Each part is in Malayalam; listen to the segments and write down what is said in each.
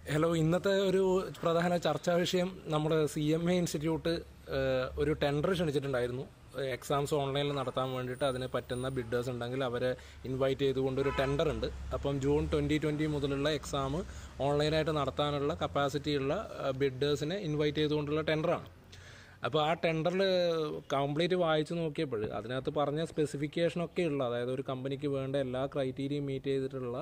ഹലോ ഇന്നത്തെ ഒരു പ്രധാന ചർച്ചാ വിഷയം നമ്മുടെ സി എം എ ഇൻസ്റ്റിറ്റ്യൂട്ട് ഏഹ്, ഒരു ടെൻഡർ ക്ഷണിച്ചിട്ടുണ്ടായിരുന്നു എക്സാംസ് ഓൺലൈനിൽ നടത്താൻ വേണ്ടിയിട്ട് അതിന് പറ്റുന്ന ബിഡേഴ്സ് ഉണ്ടെങ്കിൽ അവരെ ഇൻവൈറ്റ് ചെയ്തുകൊണ്ട് ഒരു ടെൻഡർ ഉണ്ട് അപ്പം ജൂൺ ട്വൻറ്റി ട്വൻറ്റി മുതലുള്ള എക്സാം ഓൺലൈനായിട്ട് നടത്താനുള്ള കപ്പാസിറ്റി ഉള്ള ബിഡേഴ്സിനെ ഇൻവൈറ്റ് ചെയ്തുകൊണ്ടുള്ള ടെൻഡറാണ് അപ്പോൾ ആ ടെൻഡറിൽ കംപ്ലീറ്റ് വായിച്ച് നോക്കിയപ്പോൾ അതിനകത്ത് പറഞ്ഞ സ്പെസിഫിക്കേഷനൊക്കെ ഉള്ള അതായത് ഒരു കമ്പനിക്ക് വേണ്ട എല്ലാ ക്രൈറ്റീരിയയും മീറ്റ് ചെയ്തിട്ടുള്ള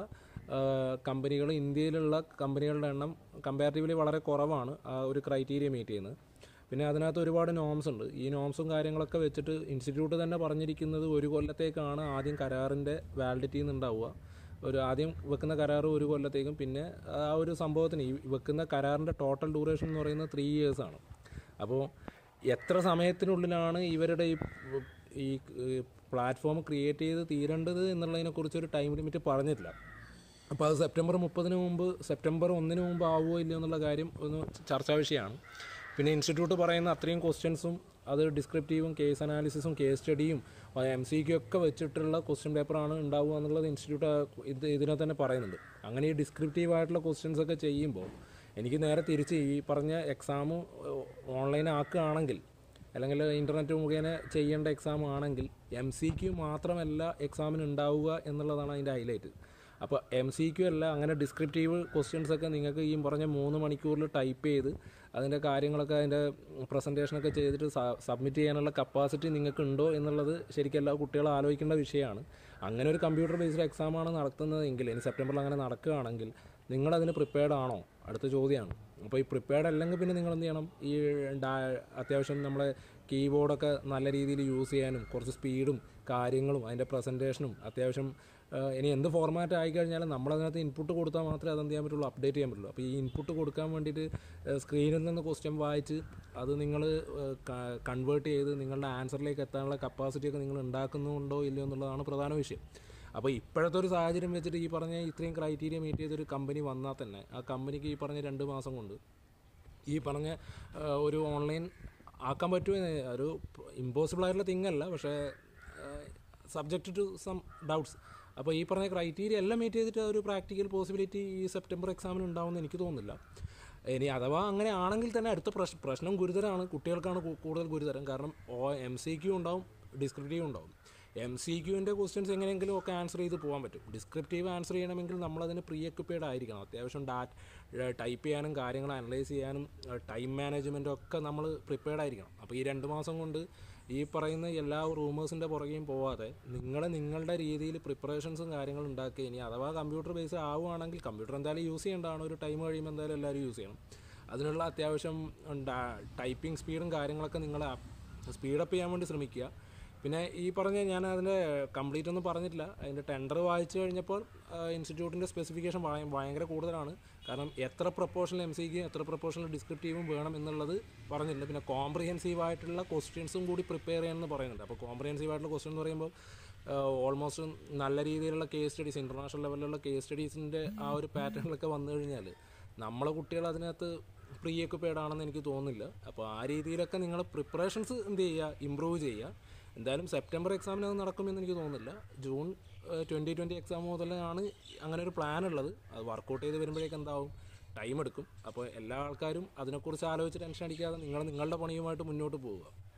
കമ്പനികൾ ഇന്ത്യയിലുള്ള കമ്പനികളുടെ എണ്ണം കമ്പാരിറ്റീവ്ലി വളരെ കുറവാണ് ആ ഒരു ക്രൈറ്റീരിയ മീറ്റ് ചെയ്യുന്നത് പിന്നെ അതിനകത്ത് ഒരുപാട് നോംസ് ഉണ്ട് ഈ നോംസും കാര്യങ്ങളൊക്കെ വെച്ചിട്ട് ഇൻസ്റ്റിറ്റ്യൂട്ട് തന്നെ പറഞ്ഞിരിക്കുന്നത് ഒരു കൊല്ലത്തേക്കാണ് ആദ്യം കരാറിൻ്റെ വാലിഡിറ്റി ഉണ്ടാവുക ഒരു ആദ്യം വെക്കുന്ന കരാർ ഒരു കൊല്ലത്തേക്കും പിന്നെ ആ ഒരു സംഭവത്തിന് ഈ വെക്കുന്ന കരാറിൻ്റെ ടോട്ടൽ ഡ്യൂറേഷൻ എന്ന് പറയുന്നത് ത്രീ ഇയേഴ്സാണ് അപ്പോൾ എത്ര സമയത്തിനുള്ളിലാണ് ഇവരുടെ ഈ ഈ പ്ലാറ്റ്ഫോം ക്രിയേറ്റ് ചെയ്ത് തീരേണ്ടത് എന്നുള്ളതിനെക്കുറിച്ചൊരു ടൈം ലിമിറ്റ് പറഞ്ഞിട്ടില്ല അപ്പോൾ അത് സെപ്റ്റംബർ മുപ്പതിന് മുമ്പ് സെപ്റ്റംബർ ഒന്നിന് മുമ്പ് ആവുമോ ഇല്ലയോ എന്നുള്ള കാര്യം ഒന്ന് ചർച്ചാ വിഷയമാണ് പിന്നെ ഇൻസ്റ്റിറ്റ്യൂട്ട് പറയുന്ന അത്രയും ക്വസ്റ്റ്യൻസും അത് ഡിസ്ക്രിപ്റ്റീവും കേസ് അനാലിസിസും കേസ് സ്റ്റഡിയും എം സി ക്യു ഒക്കെ വെച്ചിട്ടുള്ള ക്വസ്റ്റ്യൻ പേപ്പറാണ് ഉണ്ടാവുക എന്നുള്ളത് ഇൻസ്റ്റിറ്റ്യൂട്ട് ഇത് ഇതിനെ തന്നെ പറയുന്നുണ്ട് അങ്ങനെ ഈ ഡിസ്ക്രിപ്റ്റീവ് ആയിട്ടുള്ള ക്വസ്റ്റ്യൻസ് ഒക്കെ ചെയ്യുമ്പോൾ എനിക്ക് നേരെ തിരിച്ച് ഈ പറഞ്ഞ എക്സാം ഓൺലൈൻ ആക്കുകയാണെങ്കിൽ അല്ലെങ്കിൽ ഇൻ്റർനെറ്റ് മുഖേന ചെയ്യേണ്ട എക്സാം ആണെങ്കിൽ എം സി ക്യു മാത്രമല്ല എക്സാമിന് ഉണ്ടാവുക എന്നുള്ളതാണ് അതിൻ്റെ ഹൈലൈറ്റ് അപ്പോൾ എം സി ക്യു അല്ല അങ്ങനെ ഡിസ്ക്രിപ്റ്റീവ് ക്വസ്റ്റ്യൻസ് ഒക്കെ നിങ്ങൾക്ക് ഈ പറഞ്ഞ മൂന്ന് മണിക്കൂറിൽ ടൈപ്പ് ചെയ്ത് അതിൻ്റെ കാര്യങ്ങളൊക്കെ അതിൻ്റെ പ്രസൻറ്റേഷനൊക്കെ ചെയ്തിട്ട് സബ്മിറ്റ് ചെയ്യാനുള്ള കപ്പാസിറ്റി നിങ്ങൾക്ക് ഉണ്ടോ എന്നുള്ളത് ശരിക്കും എല്ലാ കുട്ടികളും ആലോചിക്കേണ്ട വിഷയമാണ് അങ്ങനെ ഒരു കമ്പ്യൂട്ടർ ബേസ്ഡ് എക്സാമാണ് നടത്തുന്നതെങ്കിൽ ഇനി സെപ്റ്റംബറിൽ അങ്ങനെ നടക്കുകയാണെങ്കിൽ നിങ്ങളതിന് പ്രിപ്പയർഡ് ആണോ അടുത്ത ചോദ്യമാണ് അപ്പോൾ ഈ പ്രിപ്പയർഡ് അല്ലെങ്കിൽ പിന്നെ നിങ്ങൾ എന്ത് ചെയ്യണം ഈ ഡാ- അത്യാവശ്യം നമ്മളെ കീബോർഡൊക്കെ നല്ല രീതിയിൽ യൂസ് ചെയ്യാനും കുറച്ച് സ്പീഡും കാര്യങ്ങളും അതിൻ്റെ പ്രസൻറ്റേഷനും അത്യാവശ്യം ആ, ഇനി എന്ത് ഫോർമാറ്റ് ആയിക്കഴിഞ്ഞാലും നമ്മളതിനകത്ത് ഇൻപുട്ട് കൊടുത്താൽ മാത്രമേ അതെന്ത് ചെയ്യാൻ പറ്റുള്ളൂ അപ്ഡേറ്റ് ചെയ്യാൻ പറ്റുള്ളൂ അപ്പോൾ ഈ ഇൻപുട്ട് കൊടുക്കാൻ വേണ്ടിയിട്ട് സ്ക്രീനിൽ നിന്ന് ക്വസ്റ്റ്യൻ വായിച്ച് അത് നിങ്ങൾ കൺവേർട്ട് ചെയ്ത് നിങ്ങളുടെ ആൻസറിലേക്ക് എത്താനുള്ള കപ്പാസിറ്റി ഒക്കെ നിങ്ങൾ ഉണ്ടാക്കുന്നുണ്ടോ ഇല്ലയോ എന്നുള്ളതാണ് പ്രധാന വിഷയം അപ്പോൾ ഇപ്പോഴത്തെ ഒരു സാഹചര്യം വെച്ചിട്ട് ഈ പറഞ്ഞ ഇത്രയും ക്രൈറ്റീരിയ മീറ്റ് ചെയ്തൊരു കമ്പനി വന്നാൽ തന്നെ ആ കമ്പനിക്ക് ഈ പറഞ്ഞ രണ്ട് മാസം കൊണ്ട് ഈ പറഞ്ഞ ആ, ഒരു ഓൺലൈൻ ആക്കാൻ പറ്റുമോ ഒരു ഇമ്പോസിബിൾ ആയിട്ടുള്ള തിങ് അല്ല പക്ഷേ സബ്ജക്റ്റ് ടു സം ഡൗട്ട്സ് അപ്പോൾ ഈ പറഞ്ഞ ക്രൈറ്റീരിയ എല്ലാം മീറ്റ് ചെയ്തിട്ട് ആ ഒരു പ്രാക്ടിക്കൽ പോസിബിലിറ്റി ഈ സെപ്റ്റംബർ എക്സാമിന് ഉണ്ടാവുമെന്ന് എനിക്ക് തോന്നുന്നില്ല ഇനി അഥവാ അങ്ങനെ ആണെങ്കിൽ തന്നെ അടുത്ത പ്രശ്നം പ്രശ്നം ഗുരുതരമാണ് കുട്ടികൾക്കാണ് കൂ- കൂടുതൽ ഗുരുതരം കാരണം ഓ എം സി ക്യൂ ഉണ്ടാവും ഡിസ്ക്രിപ്റ്റീവ് ഉണ്ടാവും എം സി ക്യൂവിൻ്റെ ക്വസ്റ്റ്യൻസ് എങ്ങനെയെങ്കിലും ഒക്കെ ആൻസർ ചെയ്ത് പോകാൻ പറ്റും ഡിസ്ക്രിപ്റ്റീവ് ആൻസർ ചെയ്യണമെങ്കിൽ നമ്മളതിന് പ്രീ എക്യുപ്പേഡ് ആയിരിക്കണം അത്യാവശ്യം ഡാറ്റ് ടൈപ്പ് ചെയ്യാനും കാര്യങ്ങൾ അനലൈസ് ചെയ്യാനും ടൈം മാനേജ്മെൻറ്റും ഒക്കെ നമ്മൾ പ്രിപ്പയർഡ് ആയിരിക്കണം അപ്പോൾ ഈ രണ്ട് മാസം കൊണ്ട് ഈ പറയുന്ന എല്ലാ റൂമേഴ്സിൻ്റെ പുറകെയും പോവാതെ നിങ്ങൾ നിങ്ങളുടെ രീതിയിൽ പ്രിപ്പറേഷൻസും കാര്യങ്ങളും ഉണ്ടാക്കുക ഇനി അഥവാ കമ്പ്യൂട്ടർ ബേസ് ആവുകയാണെങ്കിൽ കമ്പ്യൂട്ടർ എന്തായാലും യൂസ് ചെയ്യേണ്ടതാണ് ഒരു ടൈം കഴിയുമ്പോൾ എന്തായാലും എല്ലാവരും യൂസ് ചെയ്യണം അതിനുള്ള അത്യാവശ്യം ടൈപ്പിംഗ് സ്പീഡും കാര്യങ്ങളൊക്കെ നിങ്ങൾ സ്പീഡപ്പ് ചെയ്യാൻ വേണ്ടി ശ്രമിക്കുക പിന്നെ ഈ പറഞ്ഞ ഞാൻ അതിൻ്റെ കംപ്ലീറ്റ് ഒന്നും പറഞ്ഞിട്ടില്ല അതിൻ്റെ ടെൻഡർ വായിച്ചു കഴിഞ്ഞപ്പോൾ ഇൻസ്റ്റിറ്റ്യൂട്ടിൻ്റെ സ്പെസിഫിക്കേഷൻ ഭയങ്കര കൂടുതലാണ് കാരണം എത്ര പ്രപ്പോർഷണൽ എം സിക്കും എത്ര പ്രപ്പോർഷണൽ ഡിസ്ക്രിപ്റ്റീവും വേണം എന്നുള്ളത് പറഞ്ഞില്ല പിന്നെ കോംപ്രിഹെൻസീവ് ആയിട്ടുള്ള ക്വസ്റ്റ്യൻസും കൂടി പ്രിപ്പയർ ചെയ്യണമെന്ന് പറയുന്നുണ്ട് അപ്പോൾ കോംപ്രിഹെൻസീവ് ആയിട്ടുള്ള ക്വസ്റ്റ്യൻ എന്ന് പറയുമ്പോൾ ഓൾമോസ്റ്റ് നല്ല രീതിയിലുള്ള കേസ് സ്റ്റഡീസ് ഇൻ്റർനാഷണൽ ലെവലിലുള്ള കേസ് സ്റ്റഡീസിൻ്റെ ആ ഒരു പാറ്റേണിലൊക്കെ വന്നു കഴിഞ്ഞാൽ നമ്മളെ കുട്ടികൾ അതിനകത്ത് പ്രീ എക്യുപ്പേഡ് ആണെന്ന് എനിക്ക് തോന്നുന്നില്ല അപ്പോൾ ആ രീതിയിലൊക്കെ നിങ്ങൾ പ്രിപ്പറേഷൻസ് എന്ത് ചെയ്യുക ഇമ്പ്രൂവ് ചെയ്യുക എന്തായാലും സെപ്റ്റംബർ എക്സാമിന് അത് നടക്കുമെന്ന് എനിക്ക് തോന്നുന്നില്ല ജൂൺ ട്വൻറ്റി ട്വൻറ്റി എക്സാം മുതലാണ് അങ്ങനെ ഒരു പ്ലാൻ ഉള്ളത് അത് വർക്കൗട്ട് ചെയ്ത് വരുമ്പോഴേക്ക് എന്താവും ടൈം എടുക്കും അപ്പോൾ എല്ലാ ആൾക്കാരും അതിനെക്കുറിച്ച് ആലോചിച്ച് ടെൻഷൻ അടിക്കാതെ നിങ്ങൾ നിങ്ങളുടെ പണിയുമായിട്ട് മുന്നോട്ട് പോവുക